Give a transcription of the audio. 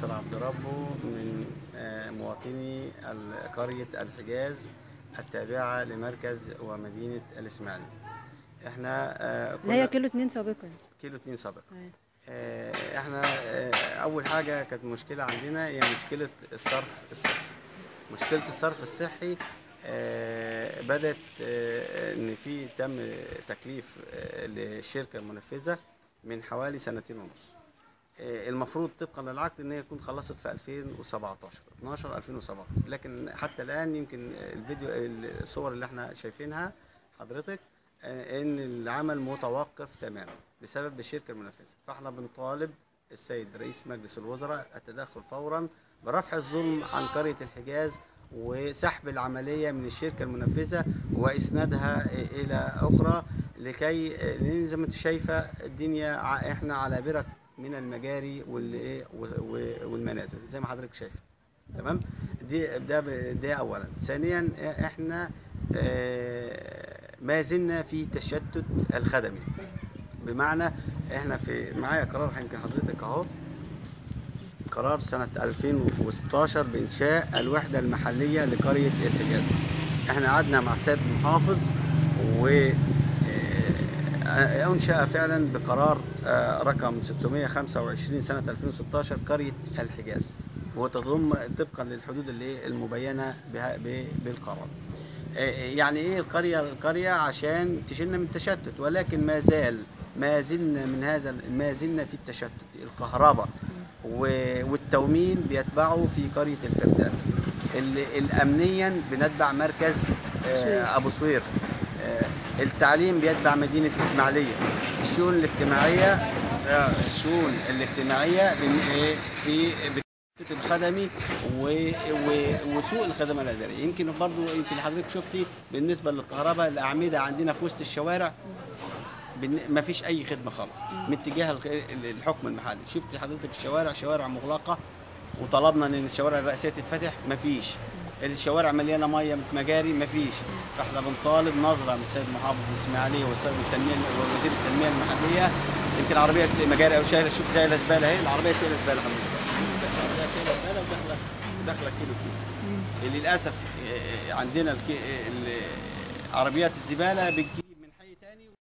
ناصر عبد ربه من آه، مواطني ال- قرية الحجاز التابعة لمركز ومدينة الإسماعيلية احنا آه، اللي هي كنا- كيلو اتنين سابقا كيلو اتنين سابق أيوة. آه، احنا آه، اول حاجه كانت مشكله عندنا هي مشكله الصرف الصحي مشكله الصرف الصحي آه، بدات آه، ان في تم تكليف آه، للشركه المنفذه من حوالي سنتين ونص آه، المفروض طبقا للعقد ان هي تكون خلصت في 2017 12 2017 لكن حتى الان يمكن الفيديو الصور اللي احنا شايفينها حضرتك آه، ان العمل متوقف تماما بسبب الشركه المنفذه فاحنا بنطالب السيد رئيس مجلس الوزراء التدخل فورا برفع الظلم عن قريه الحجاز وسحب العمليه من الشركه المنفذه واسنادها الى اخرى لكي لان زي ما انت شايفه الدنيا ع- احنا على برك من المجاري والإيه و- و- والمنازل زي ما حضرتك شايف تمام دي ده ب- ده اولا ثانيا احنا آه، ما زلنا في تشتت الخدمي بمعنى احنا في معايا قرار يمكن حضرتك اهو قرار سنة 2016 بإنشاء الوحدة المحلية لقرية الحجاز احنا قعدنا مع السيد المحافظ و آه، أنشأ فعلا بقرار آه، رقم 625 سنة 2016 قرية الحجاز وتضم طبقا للحدود اللي إيه المبينة بها- ب- بالقرار آه، يعني ايه القرية القرية عشان تشيلنا من التشتت ولكن ما زال ما زلنا من هذا ما زلنا في التشتت الكهرباء و- والتومين بيتبعوا في قرية الفردان ال- الأمنيا بنتبع مركز آه، أبو سوير آه، التعليم بيتبع مدينة إسماعيلية الشؤون الاجتماعية آه، الشؤون الاجتماعية بن- إيه، في التشتت الخدمي و... و... وسوء الخدمه الاداريه يمكن برضو يمكن حضرتك شفتي بالنسبه للكهرباء الاعمده عندنا في وسط الشوارع ما فيش اي خدمه خالص من اتجاه الخ- ال- الحكم المحلي شفت حضرتك الشوارع شوارع مغلقه وطلبنا ان الشوارع الرئيسيه تتفتح ما فيش الشوارع مليانه ميه مجاري ما فيش فاحنا بنطالب نظره من السيد محافظ الاسماعيليه والسيد التنميه ووزير التنميه المحليه يمكن عربيه مجاري او شايله شوف شايله زباله اهي العربيه شايله زباله حضرتك العربيه شايله زباله وداخله داخله كيلو كيلو للاسف آه، آه، عندنا الكي- ال- عربيات الزباله بتجيب